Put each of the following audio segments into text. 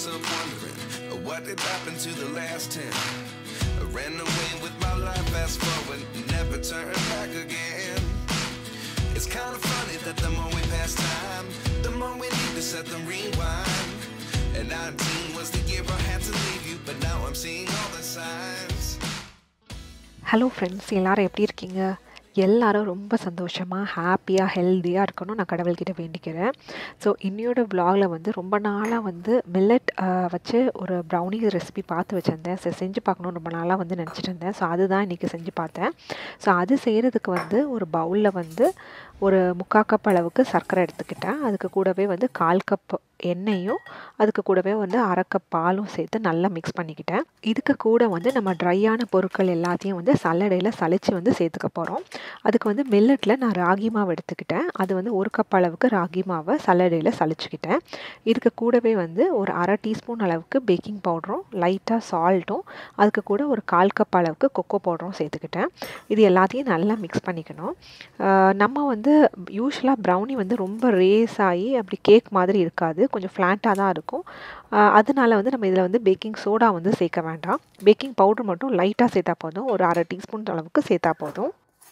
myself wondering uh, what did happen to the last ten. I ran away with my life, fast forward, never turn back again. It's kind of funny that the more we pass time, the more we need to set them rewind. And 19 was the year I had to leave you, but now I'm seeing all the signs. Hello friends எல்லாரும் எப்படி இருக்கீங்க எல்லாரும் ரொம்ப சந்தோஷமாக ஹாப்பியாக ஹெல்த்தியாக இருக்கணும் நான் கடவுள்கிட்ட வேண்டிக்கிறேன் ஸோ இன்னையோட vlogல வந்து ரொம்ப நாளாக வந்து மில்லட் வச்சு ஒரு ப்ரௌனி ரெசிபி பார்த்து வச்சுருந்தேன் சரி செஞ்சு பார்க்கணும்னு ரொம்ப நாளாக வந்து நினச்சிட்டு இருந்தேன் ஸோ அதுதான் இன்றைக்கி செஞ்சு பார்த்தேன் ஸோ அது செய்கிறதுக்கு வந்து ஒரு பவுலில் வந்து ஒரு முக்கால் கப் அளவுக்கு சர்க்கரை எடுத்துக்கிட்டேன் அதுக்கு கூடவே வந்து கால் கப் எண்ணெயும் அதுக்கு கூடவே வந்து அரை கப் பாலும் சேர்த்து நல்லா மிக்ஸ் பண்ணிக்கிட்டேன் இதுக்கு கூட வந்து நம்ம ட்ரையான பொருட்கள் எல்லாத்தையும் வந்து சல்லடையில் சலிச்சு வந்து சேர்த்துக்க போகிறோம் அதுக்கு வந்து மில்லட்டில் நான் ராகி மாவு எடுத்துக்கிட்டேன் அது வந்து ஒரு கப் அளவுக்கு ராகி மாவை சல்லடையில் சலிச்சுக்கிட்டேன் இதுக்கு கூடவே வந்து ஒரு அரை டீஸ்பூன் அளவுக்கு பேக்கிங் பவுடரும் லைட்டாக சால்ட்டும் அதுக்கு கூட ஒரு கால் கப் அளவுக்கு கொக்கோ பவுடரும் சேர்த்துக்கிட்டேன் இது எல்லாத்தையும் நல்லா மிக்ஸ் பண்ணிக்கணும் ஆஹ் நம்ம வந்து யூஸ்வலாக ப்ரௌனி வந்து ரொம்ப ரேஸ் ஆகி அப்படி கேக் மாதிரி இருக்காது கொஞ்சம் ஃப்ளாட்டாக தான் இருக்கும் ஆஹ் அதனால வந்து நம்ம இதில் வந்து பேக்கிங் சோடா வந்து சேர்க்க வேண்டாம் பேக்கிங் பவுடர் மட்டும் லைட்டாக சேர்த்தா போதும் ஒரு அரை டீஸ்பூன் அளவுக்கு சேர்த்தா போதும்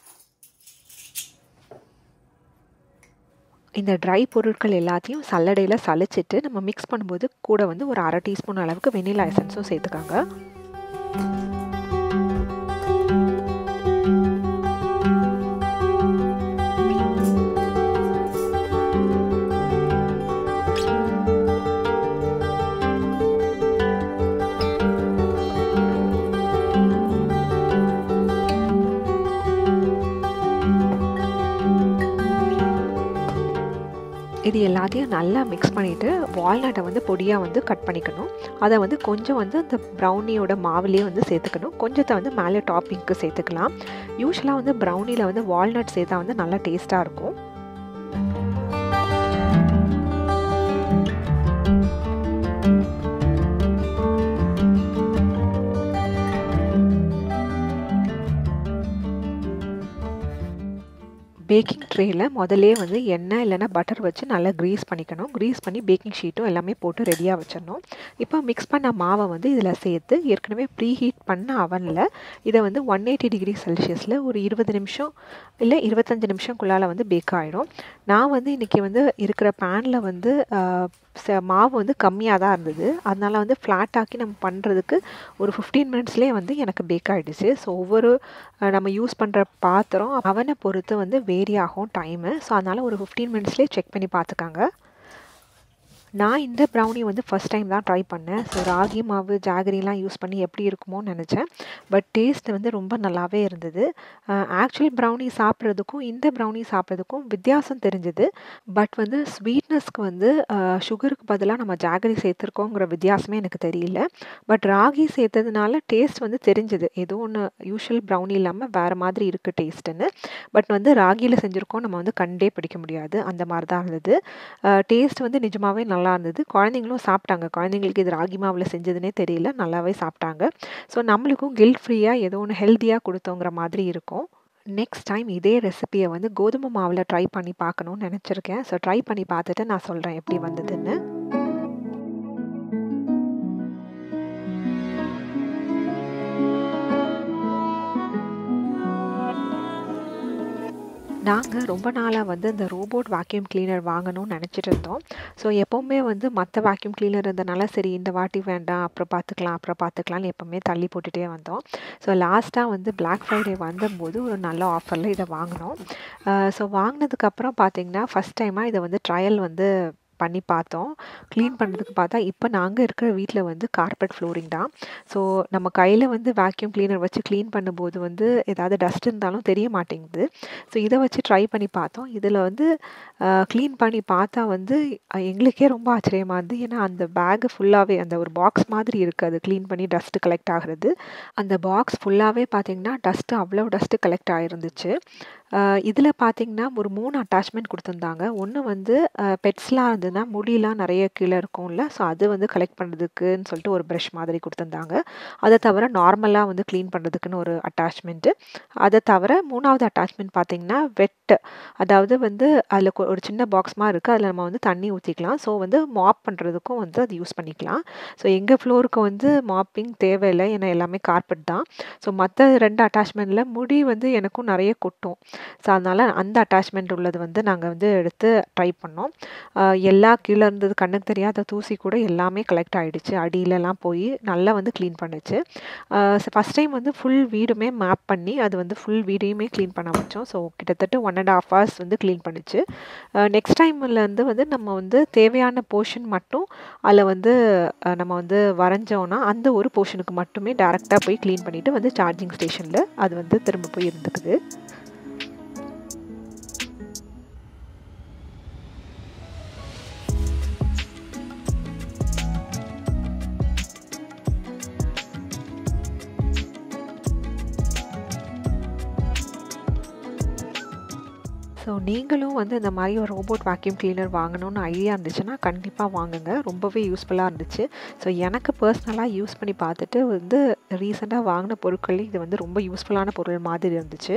இந்த ட்ரை பொருட்கள் எல்லாத்தையும் சல்லடையில் சலிச்சிட்டு நம்ம மிக்ஸ் பண்ணும்போது கூட வந்து ஒரு அரை டீஸ்பூன் அளவுக்கு வெனிலா எசன்ஸும் சேர்த்துக்காங்க இது எல்லாத்தையும் நல்லா மிக்ஸ் பண்ணிவிட்டு வால்நட்டை வந்து பொடியாக வந்து கட் பண்ணிக்கணும் அதை வந்து கொஞ்சம் வந்து அந்த ப்ரௌனியோட மாவுலேயே வந்து சேர்த்துக்கணும் கொஞ்சத்தை வந்து மேலே டாப்பிங்க்கு சேர்த்துக்கலாம் யூஸ்வலாக வந்து ப்ரௌனியில் வந்து வால்நட் சேர்த்தா வந்து நல்லா டேஸ்ட்டாக இருக்கும் பேக்கிங் ட்ரேயில் முதல்லே வந்து எண்ணெய் இல்லைன்னா பட்டர் வச்சு நல்லா க்ரீஸ் பண்ணிக்கணும் க்ரீஸ் பண்ணி பேக்கிங் ஷீட்டும் எல்லாமே போட்டு ரெடியாக வச்சிடணும் இப்போ மிக்ஸ் பண்ண மாவை வந்து இதில் சேர்த்து ஏற்கனவே ப்ரீ ஹீட் பண்ண அவனில் இதை வந்து ஒன் எயிட்டி டிகிரி செல்சியஸில் ஒரு இருபது நிமிஷம் இல்லை இருபத்தஞ்சி நிமிஷம்குள்ளால் வந்து பேக் ஆகிடும் நான் வந்து இன்றைக்கி வந்து இருக்கிற பேனில் வந்து ச மாவு வந்து கம்மியாக தான் இருந்தது அதனால் வந்து ஃப்ளாட் ஆக்கி நம்ம பண்ணுறதுக்கு ஒரு ஃபிஃப்டீன் மினிட்ஸ்லேயே வந்து எனக்கு பேக் ஆகிடுச்சு ஸோ ஒவ்வொரு நம்ம யூஸ் பண்ணுற பாத்திரம் அவனை பொறுத்து வந்து வேரி ஆகும் டைமு ஸோ அதனால் ஒரு ஃபிஃப்டீன் மினிட்ஸ்லேயே செக் பண்ணி பார்த்துக்காங்க நான் இந்த ப்ரௌனி வந்து ஃபஸ்ட் டைம் தான் ட்ரை பண்ணேன் ஸோ ராகி மாவு ஜாகரிலாம் யூஸ் பண்ணி எப்படி இருக்குமோன்னு நினச்சேன் பட் டேஸ்ட் வந்து ரொம்ப நல்லாவே இருந்தது ஆக்சுவலி ப்ரௌனி சாப்பிட்றதுக்கும் இந்த ப்ரௌனி சாப்பிட்றதுக்கும் வித்தியாசம் தெரிஞ்சுது பட் வந்து ஸ்வீட்னஸ்க்கு வந்து சுகருக்கு பதிலாக நம்ம ஜாகரி சேர்த்துருக்கோங்கிற வித்தியாசமே எனக்கு தெரியல பட் ராகி சேர்த்ததுனால டேஸ்ட் வந்து தெரிஞ்சுது ஏதோ ஒன்று யூஷுவல் ப்ரௌனி இல்லாமல் வேறு மாதிரி இருக்குது டேஸ்ட்டுன்னு பட் வந்து ராகியில் செஞ்சுருக்கோம் நம்ம வந்து கண்டே பிடிக்க முடியாது அந்த மாதிரி தான் இருந்தது டேஸ்ட் வந்து நிஜமாகவே நல்லா இருந்தது குழந்தைங்களும் சாப்பிட்டாங்க குழந்தைங்களுக்கு இது ராகி மாவில் செஞ்சதுனே தெரியல நல்லாவே சாப்பிட்டாங்க ஸோ நம்மளுக்கும் கில்ட் ஃப்ரீயாக ஏதோ ஒன்று ஹெல்த்தியாக கொடுத்தோங்கிற மாதிரி இருக்கும் நெக்ஸ்ட் டைம் இதே ரெசிபியை வந்து கோதுமை மாவில் ட்ரை பண்ணி பார்க்கணும்னு நினச்சிருக்கேன் ஸோ ட்ரை பண்ணி பார்த்துட்டு நான் சொல்கிறேன் எப்படி வந்ததுன்னு நாங்கள் ரொம்ப நாளாக வந்து இந்த ரோபோட் வேக்யூம் கிளீனர் வாங்கணும்னு நினச்சிட்டு இருந்தோம் ஸோ எப்போவுமே வந்து மற்ற வேக்யூம் கிளீனர் இருந்தனால சரி இந்த வாட்டி வேண்டாம் அப்புறம் பார்த்துக்கலாம் அப்புறம் பார்த்துக்கலாம்னு எப்போவுமே தள்ளி போட்டுகிட்டே வந்தோம் ஸோ லாஸ்ட்டாக வந்து பிளாக் ஃப்ரைடே வந்தபோது ஒரு நல்ல ஆஃபரில் இதை வாங்கினோம் ஸோ வாங்கினதுக்கப்புறம் பார்த்தீங்கன்னா ஃபஸ்ட் டைமாக இதை வந்து ட்ரையல் வந்து பண்ணி பார்த்தோம் க்ளீன் பண்ணுறதுக்கு பார்த்தா இப்போ நாங்கள் இருக்கிற வீட்டில் வந்து கார்பெட் ஃப்ளோரிங் தான் ஸோ நம்ம கையில் வந்து வேக்யூம் கிளீனர் வச்சு க்ளீன் பண்ணும்போது வந்து ஏதாவது டஸ்ட் இருந்தாலும் தெரிய மாட்டேங்குது ஸோ இதை வச்சு ட்ரை பண்ணி பார்த்தோம் இதில் வந்து க்ளீன் பண்ணி பார்த்தா வந்து எங்களுக்கே ரொம்ப ஆச்சரியமாக இருந்து ஏன்னா அந்த பேகு ஃபுல்லாகவே அந்த ஒரு பாக்ஸ் மாதிரி இருக்குது அது க்ளீன் பண்ணி டஸ்ட்டு கலெக்ட் ஆகிறது அந்த பாக்ஸ் ஃபுல்லாகவே பார்த்திங்கன்னா டஸ்ட்டு அவ்வளோ டஸ்ட்டு கலெக்ட் ஆகிருந்துச்சு இதில் பார்த்தீங்கன்னா ஒரு மூணு அட்டாச்மெண்ட் கொடுத்துருந்தாங்க ஒன்று வந்து பெட்ஸ்லாம் இருந்ததுன்னா முடியெலாம் நிறைய கீழே இருக்கும்ல ஸோ அது வந்து கலெக்ட் பண்ணுறதுக்குன்னு சொல்லிட்டு ஒரு ப்ரஷ் மாதிரி கொடுத்துருந்தாங்க அதை தவிர நார்மலாக வந்து க்ளீன் பண்ணுறதுக்குன்னு ஒரு அட்டாச்மெண்ட்டு அதை தவிர மூணாவது அட்டாச்மெண்ட் பார்த்தீங்கன்னா வெட் அதாவது வந்து அதில் ஒரு சின்ன பாக்ஸ் மாதிரி இருக்குது அதில் நம்ம வந்து தண்ணி ஊற்றிக்கலாம் ஸோ வந்து மாப் பண்ணுறதுக்கும் வந்து அது யூஸ் பண்ணிக்கலாம் ஸோ எங்கள் ஃப்ளோருக்கு வந்து மாப்பிங் தேவையில்லை ஏன்னா எல்லாமே கார்பெட் தான் ஸோ மற்ற ரெண்டு அட்டாச்மெண்ட்டில் முடி வந்து எனக்கும் நிறைய கொட்டும் ஸோ அதனால் அந்த அட்டாச்மெண்ட் உள்ளது வந்து நாங்கள் வந்து எடுத்து ட்ரை பண்ணோம் எல்லா கீழே இருந்தது கண்ணுக்கு தெரியாத தூசி கூட எல்லாமே கலெக்ட் ஆகிடுச்சு அடியிலலாம் போய் நல்லா வந்து க்ளீன் பண்ணுச்சு ஃபஸ்ட் டைம் வந்து ஃபுல் வீடுமே மேப் பண்ணி அது வந்து ஃபுல் வீடையுமே க்ளீன் பண்ண வச்சோம் ஸோ கிட்டத்தட்ட ஒன் அண்ட் ஆஃப் ஹவர்ஸ் வந்து க்ளீன் பண்ணிச்சு நெக்ஸ்ட் டைம்லேருந்து வந்து நம்ம வந்து தேவையான போர்ஷன் மட்டும் அதில் வந்து நம்ம வந்து வரைஞ்சோன்னா அந்த ஒரு போர்ஷனுக்கு மட்டுமே டேரெக்டாக போய் க்ளீன் பண்ணிவிட்டு வந்து சார்ஜிங் ஸ்டேஷனில் அது வந்து திரும்ப போய் இருந்துக்குது ஸோ நீங்களும் வந்து இந்த மாதிரி ஒரு ரோபோட் வேக்யூம் கிளீனர் வாங்கணும்னு ஐடியா இருந்துச்சுன்னா கண்டிப்பாக வாங்குங்க ரொம்பவே யூஸ்ஃபுல்லாக இருந்துச்சு ஸோ எனக்கு பர்சனலாக யூஸ் பண்ணி பார்த்துட்டு வந்து ரீசெண்டாக வாங்கின பொருட்கள் இது வந்து ரொம்ப யூஸ்ஃபுல்லான பொருள் மாதிரி இருந்துச்சு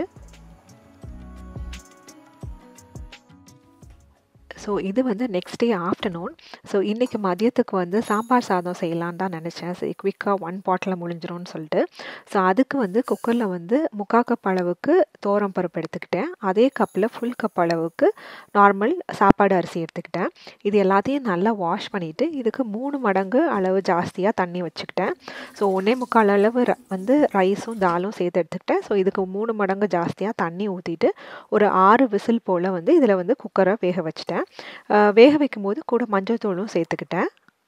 ஸோ இது வந்து நெக்ஸ்ட் டே ஆஃப்டர்நூன் ஸோ இன்றைக்கி மதியத்துக்கு வந்து சாம்பார் சாதம் செய்யலான்னு தான் நினச்சேன் சரி குவிக்காக ஒன் பாட்டில் முடிஞ்சிரும்னு சொல்லிட்டு ஸோ அதுக்கு வந்து குக்கரில் வந்து முக்கா கப் அளவுக்கு தோரம் பருப்பு எடுத்துக்கிட்டேன் அதே கப்பில் ஃபுல் கப் அளவுக்கு நார்மல் சாப்பாடு அரிசி எடுத்துக்கிட்டேன் இது எல்லாத்தையும் நல்லா வாஷ் பண்ணிவிட்டு இதுக்கு மூணு மடங்கு அளவு ஜாஸ்தியாக தண்ணி வச்சுக்கிட்டேன் ஸோ ஒன்றே முக்கால் அளவு வந்து ரைஸும் தாலும் சேர்த்து எடுத்துக்கிட்டேன் ஸோ இதுக்கு மூணு மடங்கு ஜாஸ்தியாக தண்ணி ஊற்றிட்டு ஒரு ஆறு விசில் போல் வந்து இதில் வந்து குக்கரை வேக வச்சுட்டேன் வேக வைக்கும் போது கூட மஞ்சள் தூளும் சேர்த்துக்கிட்டேன்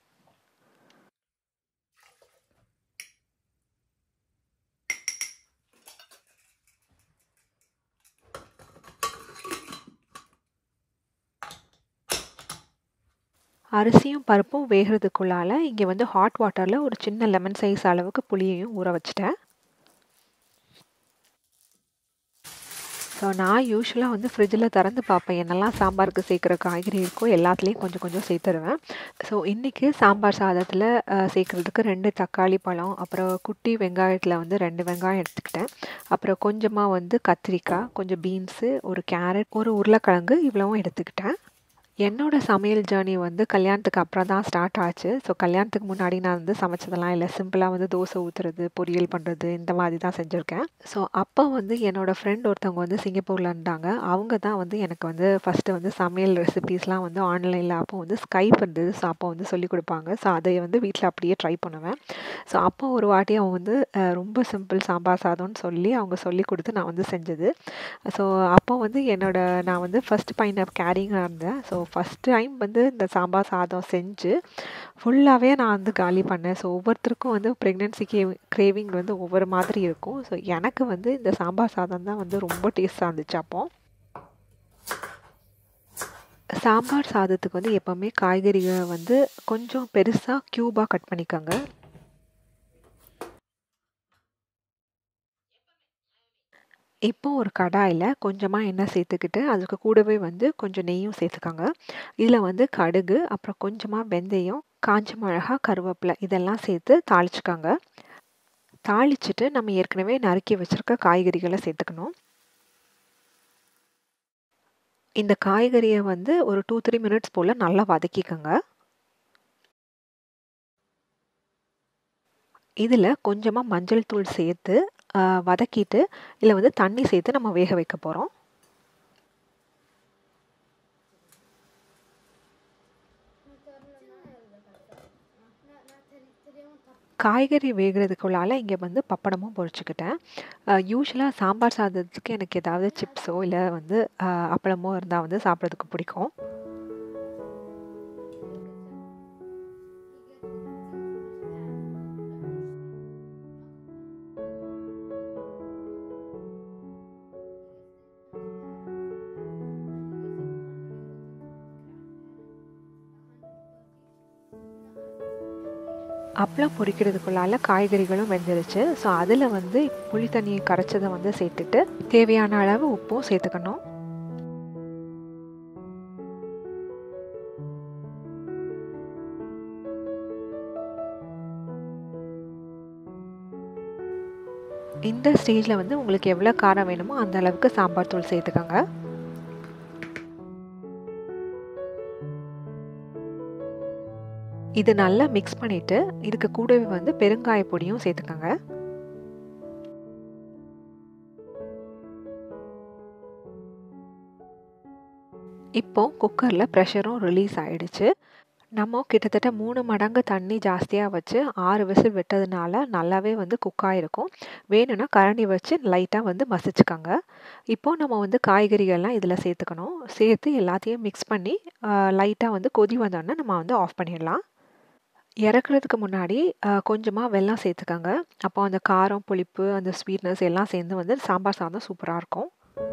அரிசியும் பருப்பும் வேகிறதுக்குள்ளால இங்கே வந்து ஹாட் வாட்டரில் ஒரு சின்ன லெமன் சைஸ் அளவுக்கு புளியையும் ஊற வச்சுட்டேன் ஸோ நான் யூஸ்வலாக வந்து ஃப்ரிட்ஜில் திறந்து பார்ப்பேன் என்னெல்லாம் சாம்பாருக்கு சேர்க்குற காய்கறி இருக்கோ எல்லாத்துலேயும் கொஞ்சம் கொஞ்சம் சேர்த்துருவேன் ஸோ இன்றைக்கி சாம்பார் சாதத்தில் சேர்க்குறதுக்கு ரெண்டு தக்காளி பழம் அப்புறம் குட்டி வெங்காயத்தில் வந்து ரெண்டு வெங்காயம் எடுத்துக்கிட்டேன் அப்புறம் கொஞ்சமாக வந்து கத்திரிக்காய் கொஞ்சம் பீன்ஸு ஒரு கேரட் ஒரு உருளைக்கிழங்கு இவ்வளவும் எடுத்துக்கிட்டேன் என்னோட சமையல் ஜேர்னி வந்து கல்யாணத்துக்கு அப்புறம் தான் ஸ்டார்ட் ஆச்சு ஸோ கல்யாணத்துக்கு முன்னாடி நான் வந்து சமைச்சதெல்லாம் இல்லை சிம்பிளாக வந்து தோசை ஊற்றுறது பொரியல் பண்ணுறது இந்த மாதிரி தான் செஞ்சுருக்கேன் ஸோ அப்போ வந்து என்னோடய ஃப்ரெண்ட் ஒருத்தவங்க வந்து சிங்கப்பூரில் இருந்தாங்க அவங்க தான் வந்து எனக்கு வந்து ஃபஸ்ட்டு வந்து சமையல் ரெசிபீஸ்லாம் வந்து ஆன்லைனில் அப்போ வந்து ஸ்கைப் இருந்தது ஸோ அப்போ வந்து சொல்லிக் கொடுப்பாங்க ஸோ அதை வந்து வீட்டில் அப்படியே ட்ரை பண்ணுவேன் ஸோ அப்போ ஒரு வாட்டி அவங்க வந்து ரொம்ப சிம்பிள் சாம்பார் சாதம்னு சொல்லி அவங்க சொல்லி கொடுத்து நான் வந்து செஞ்சது ஸோ அப்போ வந்து என்னோட நான் வந்து ஃபஸ்ட் பையனை கேரிங்காக இருந்தேன் ஸோ ஃபஸ்ட் டைம் வந்து இந்த சாம்பார் சாதம் செஞ்சு ஃபுல்லாகவே நான் வந்து காலி பண்ணேன் ஸோ ஒவ்வொருத்தருக்கும் வந்து ப்ரெக்னென்சி கே கிரேவிங் வந்து ஒவ்வொரு மாதிரி இருக்கும் ஸோ எனக்கு வந்து இந்த சாம்பார் சாதம் தான் வந்து ரொம்ப டேஸ்ட்டாக இருந்துச்சு அப்போ சாம்பார் சாதத்துக்கு வந்து எப்போவுமே காய்கறிகளை வந்து கொஞ்சம் பெருசாக க்யூபாக கட் பண்ணிக்கோங்க இப்போ ஒரு கடாயில் கொஞ்சமாக எண்ணெய் சேர்த்துக்கிட்டு அதுக்கு கூடவே வந்து கொஞ்சம் நெய்யும் சேர்த்துக்கோங்க இதில் வந்து கடுகு அப்புறம் கொஞ்சமாக வெந்தயம் காஞ்ச மிளகா கருவேப்பிலை இதெல்லாம் சேர்த்து தாளிச்சுக்கோங்க தாளிச்சிட்டு நம்ம ஏற்கனவே நறுக்கி வச்சுருக்க காய்கறிகளை சேர்த்துக்கணும் இந்த காய்கறியை வந்து ஒரு டூ த்ரீ மினிட்ஸ் போல் நல்லா வதக்கிக்கோங்க இதில் கொஞ்சமாக மஞ்சள் தூள் சேர்த்து வதக்கிட்டு இதில் வந்து தண்ணி சேர்த்து நம்ம வேக வைக்க போகிறோம் காய்கறி வேகிறதுக்குள்ளால இங்கே வந்து பப்படமும் பொரிச்சுக்கிட்டேன் யூஸ்வலாக சாம்பார் சாதத்துக்கு எனக்கு ஏதாவது சிப்ஸோ இல்லை வந்து அப்பளமோ இருந்தால் வந்து சாப்பிட்றதுக்கு பிடிக்கும் அப்பளம் பொரிக்கிறதுக்குள்ளால காய்கறிகளும் வெந்துருச்சு ஸோ அதில் வந்து புளி தண்ணியை கரைச்சதை வந்து சேர்த்துட்டு தேவையான அளவு உப்பும் சேர்த்துக்கணும் இந்த ஸ்டேஜில் வந்து உங்களுக்கு எவ்வளோ காரம் வேணுமோ அந்த அளவுக்கு சாம்பார் தூள் சேர்த்துக்கோங்க இது நல்லா மிக்ஸ் பண்ணிவிட்டு இதுக்கு கூடவே வந்து பெருங்காய பொடியும் சேர்த்துக்கோங்க இப்போ குக்கரில் ப்ரெஷரும் ரிலீஸ் ஆகிடுச்சு நம்ம கிட்டத்தட்ட மூணு மடங்கு தண்ணி ஜாஸ்தியாக வச்சு ஆறு விசில் விட்டதுனால நல்லாவே வந்து குக் ஆகிருக்கும் வேணும்னா கரண்டி வச்சு லைட்டாக வந்து மசிச்சுக்கோங்க இப்போது நம்ம வந்து காய்கறிகள்லாம் இதில் சேர்த்துக்கணும் சேர்த்து எல்லாத்தையும் மிக்ஸ் பண்ணி லைட்டாக வந்து கொதி வந்தோடனே நம்ம வந்து ஆஃப் பண்ணிடலாம் இறக்குறதுக்கு முன்னாடி கொஞ்சமாக வெல்லம் சேர்த்துக்கோங்க அப்போ அந்த காரம் புளிப்பு அந்த ஸ்வீட்னஸ் எல்லாம் சேர்ந்து வந்து சாம்பார் சாதம் சூப்பராக இருக்கும்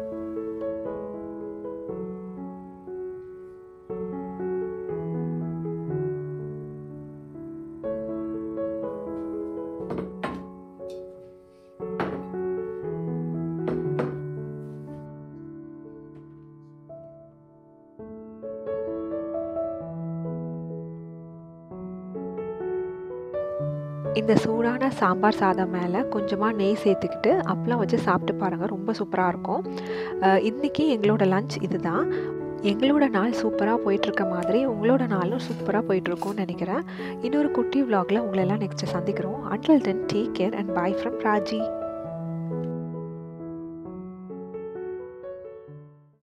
இந்த சூடான சாம்பார் சாதம் மேலே கொஞ்சமாக நெய் சேர்த்துக்கிட்டு அப்பளம் வச்சு சாப்பிட்டு பாருங்கள் ரொம்ப சூப்பராக இருக்கும் இன்றைக்கி எங்களோட லஞ்ச் இதுதான் எங்களோட நாள் சூப்பராக போயிட்டுருக்க மாதிரி உங்களோட நாளும் சூப்பராக போயிட்டுருக்கும்னு நினைக்கிறேன் இன்னொரு குட்டி விலாகில் உங்களெல்லாம் நெக்ஸ்ட்டு சந்திக்கிறோம் until then take care and bye from Raji